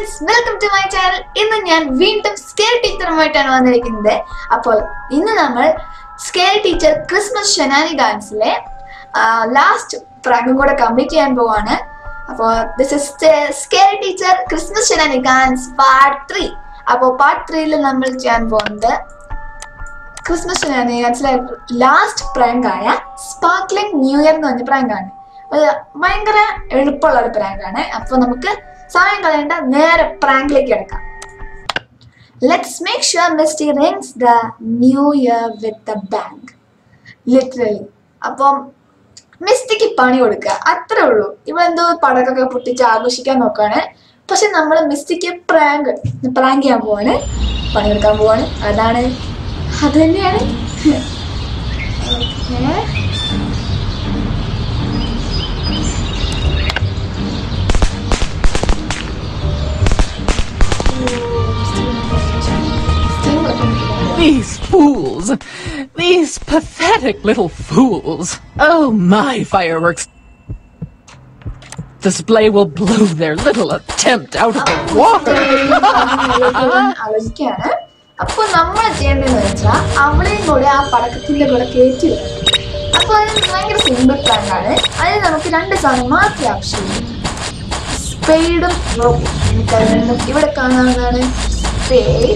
Friends welcome to my channel ഇന്ന് ഞാൻ വീണ്ടും സ്കെയിൽ ടീച്ചറുമായിട്ടാണ് വന്നിരിക്കുന്നത് അപ്പോൾ ഇന്ന് നമ്മൾ സ്കെയിൽ ടീച്ചർ ക്രിസ്മസ് ഷെനാനി ഡാൻസിലെ ലാസ്റ്റ് പ്രാങ്കും കൂടെ കംപ്ലീറ്റ് ചെയ്യാൻ പോവാണ് അപ്പോൾ this is scary teacher Christmas shenanigans part three അപ്പോൾ പാർട്ട് ത്രീയിൽ നമ്മൾ ചെയ്യാൻ പോകുന്നത് ക്രിസ്മസ് ഷെനാനി ഡാൻസിലെ ലാസ്റ്റ് പ്രാങ്ക് ആയ സ്പാർക്ലിംഗ് ന്യൂ ഇയർ എന്ന് പറഞ്ഞ പ്രാങ്കാണ് അത് ഭയങ്കര എളുപ്പമുള്ള ഒരു പ്രാങ്കാണ് അപ്പോൾ നമുക്ക് സമയം കളയേണ്ട നേരെ പ്രാങ്കിലേക്ക് എടുക്കാം let's make sure Miss T rings the new year with the bang literally അപ്പം മിസ്റ്റിക്ക് പണി കൊടുക്കുക അത്രേ ഉള്ളൂ ഇവിടെ എന്തോ പടക്കൊക്കെ പൊട്ടിച്ച് ആഘോഷിക്കാൻ നോക്കുകയാണ് പക്ഷെ നമ്മൾ മിസ്റ്റിക്ക് പ്രാങ്ക് പ്രാങ്ക് ചെയ്യാൻ പോവാണ് പണിയെടുക്കാൻ പോവാണ് അതാണ് അത് തന്നെയാണ് okay These fools! These pathetic little fools! Oh, my fireworks display will blow their little attempt out of the water! ആലോചിക്കാണ് അപ്പൊ നമ്മൾ ചെയ്യേണ്ടതെന്ന് വെച്ചാൽ അവളെയും കൂടെ ആ പടക്കത്തിന്റെ കൂടെ കയറ്റി വിടണം അപ്പൊ അത് ഭയങ്കര സിമ്പിൾ പ്ലാൻ ആണ് അതിന് നമുക്ക് രണ്ട് സാധനം മാത്രമേ ആവശ്യമുള്ളൂ സ്പെയ്ഡും റോപ്പും നമുക്ക് അത് രണ്ടും ഇവിടെ കാണാവുന്നതാണ് സ്പേഡ്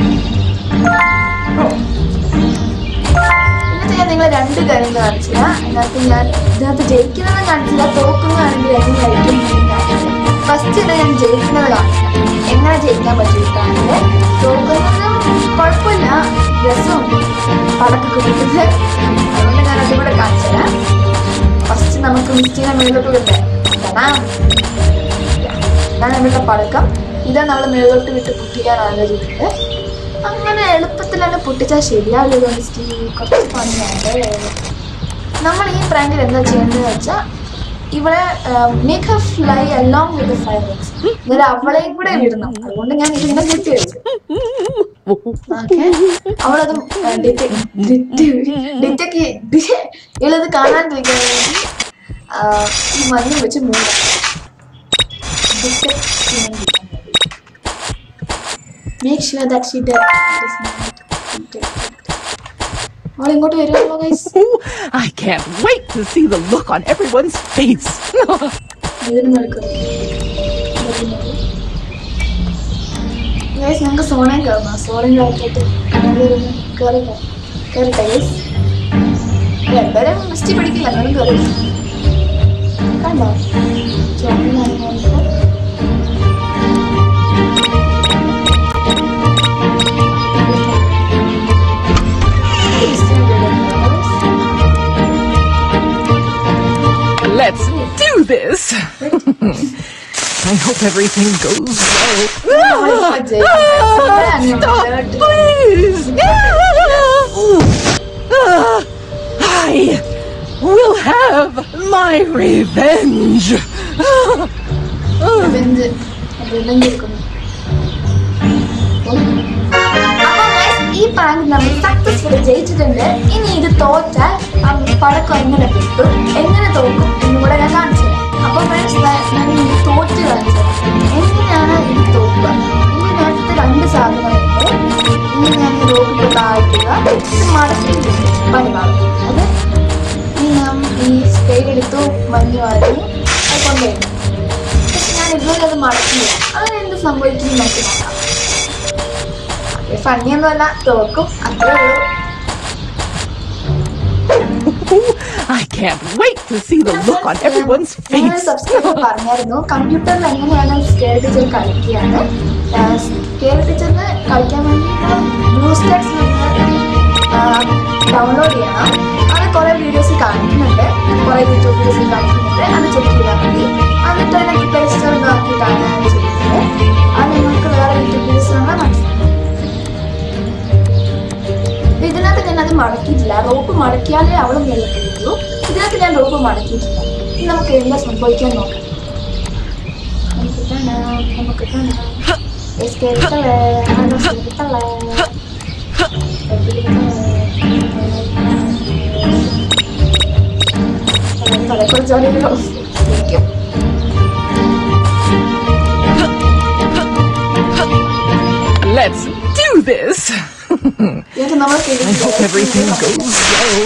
എന്നിട്ട് ഞാൻ നിങ്ങളെ രണ്ട് കാര്യം കാണിച്ചില്ല അതിനകത്ത് ഞാൻ ഇതിനകത്ത് ജയിക്കുന്നതും കാണിച്ചില്ല തോക്കുന്നതാണെങ്കിൽ എങ്ങനെയായിരിക്കും ഫസ്റ്റ് ഞാൻ ജയിക്കുന്നത് കാണിക്കാം എങ്ങനെ ജയിക്കാൻ പറ്റിയിട്ടാണെങ്കിൽ തോക്കുന്നതും കുഴപ്പമില്ല രസവും പടക്കൊക്കെ കിട്ടുന്നത് അതുകൊണ്ട് ഞാൻ അതുകൂടെ കാണിച്ചുതരാം ഫസ്റ്റ് നമുക്ക് മിസ്റ്റീനെ മേലോട്ട് വിട്ടേ ഇതാണ് നമ്മളുടെ പടക്കം ഇതാ നമ്മൾ മേലോട്ട് വിട്ട് പൊട്ടിക്കാൻ ആലോചിക്കുന്നത് അങ്ങനെ എളുപ്പത്തിൽ തന്നെ പൊട്ടിച്ചാൽ ശരിയാവില്ല മിസ്റ്റി കുറച്ച് പണിയാണ് നമ്മൾ ഈ പ്രാങ്കിൽ എന്താ ചെയ്യേണ്ടത് വെച്ചാൽ ഇവിടെ make a fly along with fireworks എന്നിട്ട് അവളെയും കൂടെ വിടണം അതുകൊണ്ട് ഞാൻ ഇതിങ്ങനെ കെട്ടി വെച്ചു ഓക്കെ അവളത് ഡിറ്റക്ക് ഇളത് കാണാണ്ടിരിക്കാൻ വേണ്ടി ആ, ഈ മഞ്ഞ് വെച്ച് മൂടാം ഡിറ്റക്ട് ചെയ്യാൻ മേക്ക് ഷുവർ ദാറ്റ് ഷീ അവൾ ഇങ്ങോട്ട് വരുമല്ലോ guys Ooh, I can't wait to see the look on everyone's face! ഇതിന് നടക്കും ഗൈസ് ഞങ്ങൾക്ക് സോണയും കയറണം സോണയും കയറ്റിട്ട് കയറി കയറിട്ടെ ഗൈസ് എന്തായാലും മിസ്റ്റി പിടിക്കില്ല എന്നാലും കയറി കണ്ടോ ചോപ്പിനായിരുന്നു Let's do this! I hope everything goes well. Ah, stop, please! Ah, I will have my revenge! Ah, ah. Revenge revenge എടുക്കുന്നു അപ്പൊ guys, ഈ പ്രാങ്ക് നമ്മൾ സക്സസ്ഫുൾ ജയിച്ചിട്ടുണ്ട് ഇനി ഇത് തോറ്റാൽ ആ പടക്കം എങ്ങനെ കിട്ടും എങ്ങനെ തോക്കും എന്നും കൂടെ ഞാൻ കാണിച്ചു തരാം അപ്പൊ ഫ്രണ്ട്സ് ഞാൻ ഇത് തോറ്റ് കാണിച്ചു തരാം എങ്ങനെയാണ് ഇത് തോക്കുക ഇനി നേരത്തെ രണ്ട് സാധനമുണ്ട് ഇനി ഞാൻ ഈ റോപ്പിട്ട് താഴ്ത്തുക ഇത് മടക്കി പണി കാണും അത് ഇനി ഞാൻ ഈ സ്പെയിൻ എടുത്തു മഞ്ഞ് വാരി അത് കൊണ്ടുവരുന്നു പക്ഷെ ഞാൻ ഇതുവരെ അത് മടക്കില്ല അങ്ങനെ എന്ത് സംഭവിക്കും നമുക്ക് നോക്കാം ഫണ്ണിയൊന്നുമല്ല തോക്കും അത്രേ ഉള്ളൂ Ooh, I can't wait to see the look on everyone's face! Subscriber പറഞ്ഞായിരുന്നു കമ്പ്യൂട്ടറിൽ എങ്ങനെയാണ് സ്കെയർ ടീച്ചർ കളിക്കുകയാണ് സ്കെയർ ടീച്ചറിന് കളിക്കാൻ വേണ്ടി ബ്ലൂ സ്റ്റേക്സ് ഡൗൺലോഡ് ചെയ്യണം അത് കുറേ വീഡിയോസ് കാണിക്കുന്നുണ്ട് കുറേ യൂട്യൂബ് വീഡിയോസിൽ കാണിക്കുന്നുണ്ട് അത് ചെക്ക് ചെയ്താൽ മതി എന്നിട്ട് എനിക്ക് പ്ലേ സ്റ്റോറിൽ നോക്കിയിട്ടാണ് ഞാൻ ചെയ്യുന്നത് അത് നിങ്ങൾക്ക് വേറെ യൂട്യൂബ് വീഡിയോസ് കാണാൻ മനസ്സിലാവും ഇതിനകത്ത് ഞാൻ അത് മടക്കിയിട്ടില്ല റോപ്പ് മടക്കിയാലേ അവളും വെള്ളത്തിലുള്ളൂ ഇതിനകത്ത് ഞാൻ റോപ്പ് മടക്കിയിട്ടില്ല ഇനി നമുക്ക് എന്താ സംഭവിക്കാൻ നോക്കാം നമുക്ക് കാണാം നമുക്ക് കാണാം എസ്കേറ്റല്ലേ എസ്കേറ്റല്ലേ തലക്കുറിച്ചാണെങ്കിലോ let's do this. എന്നിട്ട് നമ്മൾ I hope everything goes well.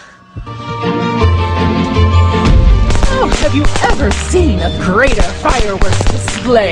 Oh, have you ever seen a greater fireworks display?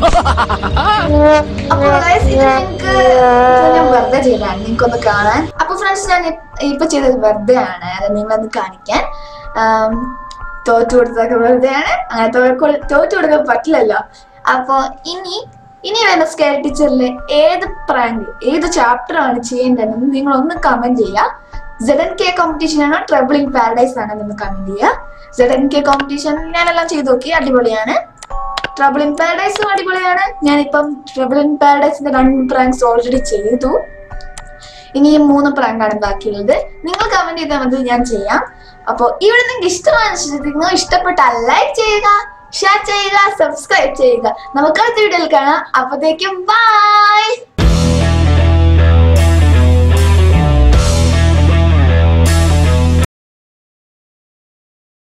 അപ്പൊ guys, ഇത് നിങ്ങക്ക് ഇത് ഞാൻ വെറുതെ ചെയ്താണ് നിങ്ങൾക്കൊന്ന് കാണാൻ അപ്പൊ ഫ്രണ്ട്സ് ഞാൻ ഇ- ഇപ്പൊ ചെയ്തത് വെറുതെ ആണ് അത് നിങ്ങളൊന്ന് കാണിക്കാൻ ആം, തോറ്റു കൊടുത്തൊക്കെ വെറുതെ ആണ് അങ്ങനെ തോൽക്കൊ- തോറ്റു കൊടുക്കാൻ പറ്റില്ലല്ലോ അപ്പൊ ഇനി ഇനി വരുന്ന സ്കെയർ ടീച്ചറിൽ ഏത് പ്രാങ്ക് ഏത് ചാപ്റ്റർ ആണ് ചെയ്യേണ്ടതെന്ന് നിങ്ങൾ ഒന്ന് കമന്റ് ചെയ്യുക സെഡ് എൻ കെ കോമ്പറ്റീഷൻ ആണോ ട്രബിൾ ഇൻ പാരഡൈസ് ആണോ എന്ന് കമന്റ് ചെയ്യുക സെഡ് എൻ കെ കോമ്പറ്റീഷൻ ഞാനെല്ലാം ചെയ്ത് നോക്കി അടിപൊളിയാണ് ട്രബിൾ ഇൻ പാരഡൈസും അടിപൊളിയാണ് ഞാനിപ്പം ട്രബിൾ ഇൻ പാരഡൈസിന്റെ രണ്ട് പ്രാങ്ക്സ് ഓൾറെഡി ചെയ്തു ഇനി ഈ മൂന്ന് പ്രാങ്കാണ് ബാക്കിയുള്ളത് നിങ്ങൾ കമന്റ് ചെയ്താൽ മതി ഞാൻ ചെയ്യാം അപ്പോൾ ഇവിടെ നിങ്ങൾക്ക് ഇഷ്ടമാണ് ശ്രദ്ധിക്കുന്നു ഇഷ്ടപ്പെട്ടാൽ ലൈക്ക് ചെയ്യുക ഷെയർ ചെയ്യുക സബ്സ്ക്രൈബ് ചെയ്യുക നമുക്ക് അടുത്ത വീഡിയോയിൽ കാണാം അപ്പോഴത്തേക്കും ബൈ